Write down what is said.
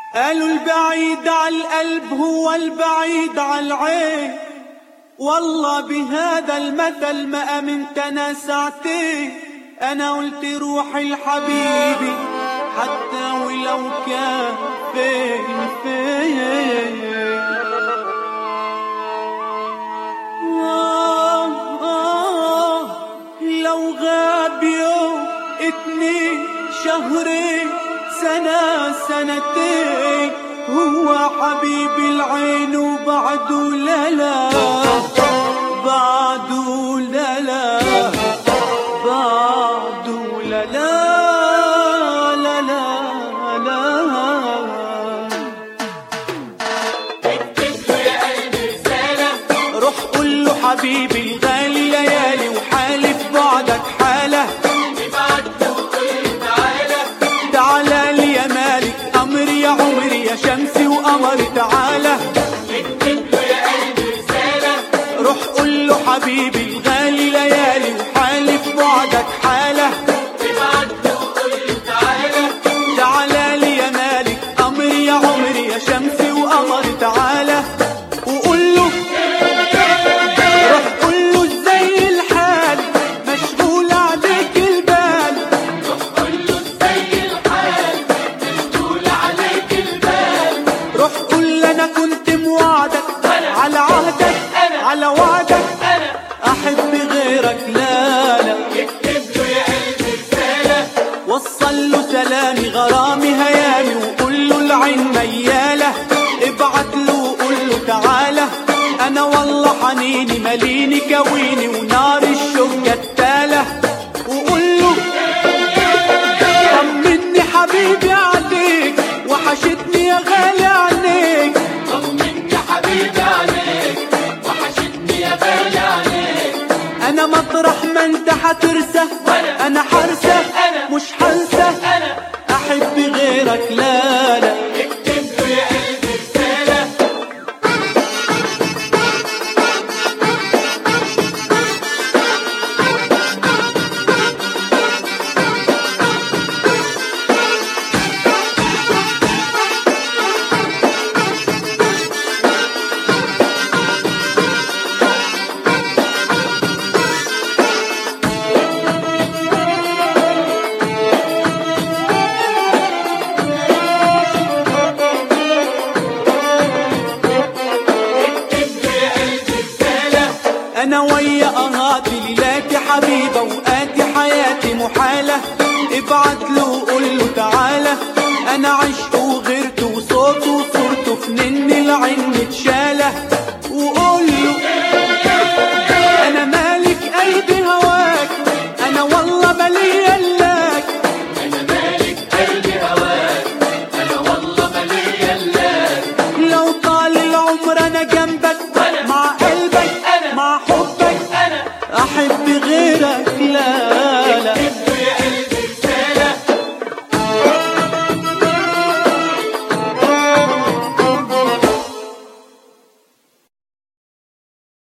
قالوا البعيد على القلب هو البعيد على العين والله بهذا المثل ما امنت انا ساعتين انا قلت روحي لحبيبي حتى ولو كان فين فين آه آه لو غاب يوم اتنين شهرين سنة سنتين هو حبيبي العين وبعده لا لا بعده لا لا بعده لا لا لا لا لا روح قول له حبيبي الغالي ليالي وحالي في بعدك حاله تعالى لي يا مالك امري يا عمري يا شمسي وقمري تعالى روح قول له حبيبي الغالي ليالي وحالي في بعدك حاله تعالى لي يا مالك امري يا عمري يا شمسي وقمري تعالى وقول له روح قول له ازاي الحال مشغول عليك البال روح قول له انا كنت موعدك على عهدك على وعدك احب غيرك لا لا وصل له سلامي غرامي هيامي وقول له العين مياله ابعت له وقول له تعالى انا والله حنيني مليني كويني ونار الشوق جتاله وقول له طمني حبيبي عليك وحشتني يا غالي عليك انا مطرح ما انت حترسى انا حرسة مش حنسى احب غيرك لا لا انا ويا اهاتي ليلاتي حبيبه وقاتي حياتي محاله ابعت له وقول له تعالى انا عشت وغيرت وصوته وصورته في نن العين متشاله وقول له انا مالك قلبي هواك انا والله مالي الاك لو طال العمر انا جنبك مع قلبك مع حبك احب غيرك لا لا